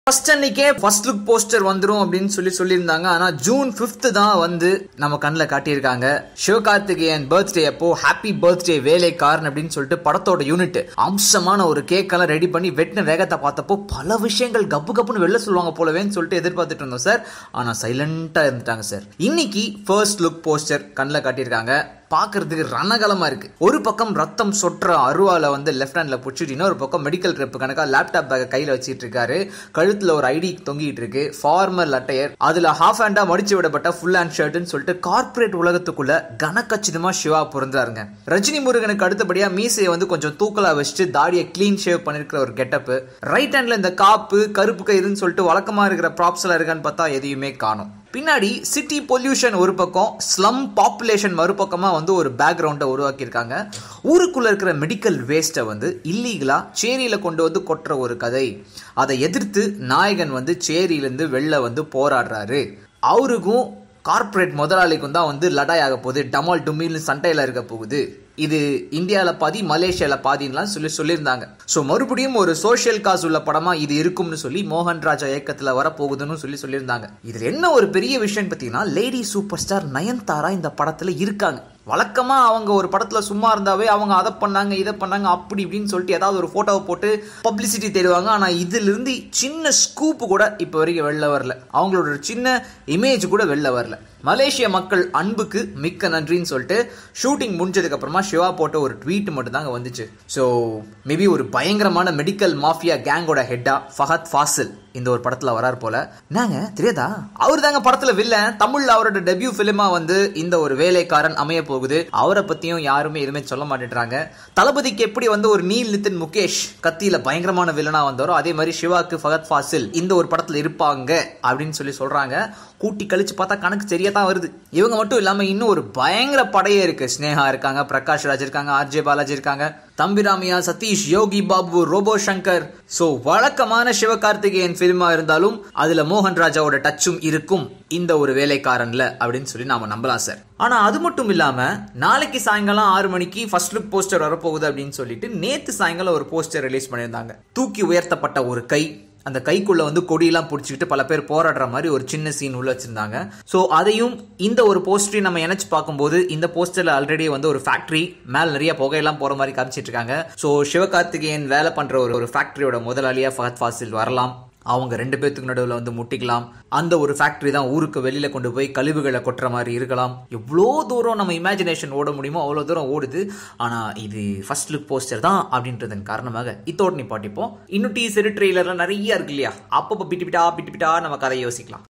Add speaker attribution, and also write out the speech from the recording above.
Speaker 1: first அன்னைக்கே first look poster வந்துரும் அப்படின்னு சொல்லி சொல்லியிருந்தாங்க ஆனா ஜூன் ஃபிஃப்த் தான் வந்து நம்ம கண்ணில் காட்டியிருக்காங்க சிவகார்த்திகேயன் பர்த்டே அப்போ ஹாப்பி பர்த்டே வேலைக்காரன் அப்படின்னு சொல்லிட்டு படத்தோட யூனிட் அம்சமான ஒரு கேக் எல்லாம் ரெடி பண்ணி வெட்டின வேகத்தை பார்த்தப்போ பல விஷயங்கள் கப்பு கப்புன்னு வெளில சொல்லுவாங்க போலவேன்னு சொல்லிட்டு எதிர்பார்த்துட்டு இருந்தோம் சார் ஆனா சைலண்டா இருந்துட்டாங்க சார் இன்னைக்கு ஃபர்ஸ்ட் லுக் போஸ்டர் கண்ணில் காட்டியிருக்காங்க பார்க்கறதுக்கு ரணகலமா இருக்கு ஒரு பக்கம் ரத்தம் சொற்ற அருவால வந்து லெஃப்ட் ஹேண்ட்ல பிடிச்சிட்டு இன்னொரு பக்கம் மெடிக்கல் ரெப் கணக்கா லேப்டாப் பேக்கை கையில வச்சிட்டு இருக்காரு கழுத்துல ஒரு ஐடி தொங்கிட்டு இருக்கு ஃபார்மல் அட்டையர் அதுல ஹாஃப் ஹேண்டா மடிச்சு விடப்பட்ட ஃபுல் ஹேண்ட் ஷர்ட்னு சொல்லிட்டு கார்ப்பரேட் உலகத்துக்குள்ள கனக்கச்சிதமா சிவா பிறந்தாருங்க ரஜினி முருகனுக்கு அடுத்தபடியா மீசையை வந்து கொஞ்சம் தூக்கலா வச்சுட்டு தாடியை கிளீன் ஷேவ் பண்ணிருக்கிற ஒரு கெட்டப் ரைட் ஹேண்ட்ல இந்த காப்பு கருப்பு கயிறுன்னு சொல்லிட்டு வழக்கமா இருக்கிற ப்ராப்ஸ் எல்லாம் இருக்கான்னு பார்த்தா எதையுமே காணும் பின்னாடி சிட்டி பொல்யூஷன் ஒரு பக்கம் ஸ்லம் பாப்புலேஷன் மறுபக்கமா வந்து ஒரு பேக்ரவுண்டை உருவாக்கியிருக்காங்க ஊருக்குள்ள இருக்கிற மெடிக்கல் வேஸ்ட்டை வந்து இல்லீகலா சேரியில கொண்டு வந்து கொட்டுற ஒரு கதை அதை எதிர்த்து நாயகன் வந்து சேரியிலேருந்து வெளில வந்து போராடுறாரு அவருக்கும் கார்ப்பரேட் முதலாளிக்கும் தான் வந்து லடாய் ஆக போகுது டமால் டுமில்னு சண்டையில் இருக்க போகுது இது இந்தியாவில் பாதி மலேசியாவில் பாதின்லாம் சொல்லி சொல்லியிருந்தாங்க ஸோ மறுபடியும் ஒரு சோஷியல் காஸ் உள்ள படமா இது இருக்கும்னு சொல்லி மோகன் ராஜா இயக்கத்தில் வரப்போகுதுன்னு சொல்லி சொல்லியிருந்தாங்க இதில் என்ன ஒரு பெரிய விஷயம் பார்த்தீங்கன்னா லேடி சூப்பர் ஸ்டார் நயன்தாரா இந்த படத்தில் இருக்காங்க வழக்கமா அவங்க ஒரு படத்துல சும்மா இருந்தாவே அவங்க அதை பண்ணாங்க இதை பண்ணாங்க அப்படி இப்படின்னு சொல்லிட்டு ஏதாவது ஒரு போட்டோவை போட்டு பப்ளிசிட்டி தேடுவாங்க ஆனா இதுல இருந்து சின்ன ஸ்கூப் கூட இப்போ வரைக்கும் வெளில வரல அவங்களோட ஒரு சின்ன இமேஜ் கூட வெளில வரல மலேசிய மக்கள் அன்புக்கு மிக்க நன்றின்னு சொல்லிட்டு ஷூட்டிங் முடிஞ்சதுக்கு அப்புறமா சிவா போட்ட ஒரு ட்வீட் மட்டும் தாங்க வந்துச்சு ஸோ மேபி ஒரு பயங்கரமான மெடிக்கல் மாஃபியா கேங்கோட ஹெட்டா ஃபஹத் ஃபாசில் இந்த ஒரு படத்துல வரார் போல நாங்க தெரியாதா அவர் தாங்க படத்துல வில்லன் தமிழ்ல அவரோட டெபியூ பிலிமா வந்து இந்த ஒரு வேலைக்காரன் அமைய போகுது அவரை பத்தியும் யாருமே எதுவுமே சொல்ல மாட்டேன்றாங்க தளபதிக்கு எப்படி வந்து ஒரு நீல் நிதின் முகேஷ் கத்தியில பயங்கரமான வில்லனா வந்தாரோ அதே மாதிரி சிவாக்கு ஃபகத் ஃபாசில் இந்த ஒரு படத்துல இருப்பாங்க அப்படின்னு சொல்லி சொல்றாங்க கூட்டி கழிச்சு பார்த்தா கணக்கு சரியா தான் வருது இவங்க மட்டும் இல்லாம இன்னும் ஒரு பயங்கர படையே இருக்கு ஸ்னேகா இருக்காங்க பிரகாஷ் ராஜ் இருக்காங்க ஆர்ஜே பாலாஜி இருக்காங்க தம்பிராமியா சதீஷ் யோகி பாபு ரோபோ சங்கர் சோ வழக்கமான சிவகார்த்திகேயன் பிலிமா இருந்தாலும் அதுல மோகன் ராஜாவோட டச்சும் இருக்கும் இந்த ஒரு வேலைக்காரன்ல அப்படின்னு சொல்லி நாம நம்பலாம் சார் ஆனா அது மட்டும் இல்லாம நாளைக்கு சாயங்காலம் ஆறு மணிக்கு ஃபர்ஸ்ட் லுக் போஸ்டர் வரப்போகுது அப்படின்னு சொல்லிட்டு நேத்து சாயங்காலம் ஒரு போஸ்டர் ரிலீஸ் பண்ணியிருந்தாங்க தூக்கி உயர்த்தப்பட்ட ஒரு கை அந்த கைக்குள்ள வந்து கொடியெல்லாம் பிடிச்சிக்கிட்டு பல பேர் போராடுற மாதிரி ஒரு சின்ன சீன் உள்ள வச்சிருந்தாங்க ஸோ அதையும் இந்த ஒரு போஸ்டரையும் நம்ம இணைச்சு பார்க்கும்போது இந்த போஸ்டர்ல ஆல்ரெடி வந்து ஒரு ஃபேக்டரி மேல நிறைய புகையெல்லாம் போற மாதிரி காமிச்சிட்டு இருக்காங்க ஸோ சிவகார்த்திகேயன் வேலை பண்ற ஒரு ஒரு ஃபேக்டரியோட முதலாளியா ஃபஹத் ஃபாசில் வரலாம் அவங்க ரெண்டு பேத்துக்கு நடுவில் வந்து முட்டிக்கலாம் அந்த ஒரு ஃபேக்டரி தான் ஊருக்கு வெளியில கொண்டு போய் கழிவுகளை கொட்டுற மாதிரி இருக்கலாம் எவ்வளோ தூரம் நம்ம இமேஜினேஷன் ஓட முடியுமோ அவ்வளோ தூரம் ஓடுது ஆனால் இது ஃபர்ஸ்ட் லுக் போஸ்டர் தான் அப்படின்றதன் காரணமாக இத்தோடு நிப்பாட்டிப்போம் இன்னும் டீசர் ட்ரெய்லர்லாம் நிறைய இருக்கு இல்லையா அப்பப்போ பிட்டு பிட்டா பிட்டு பிட்டா நம்ம கதையை யோசிக்கலாம்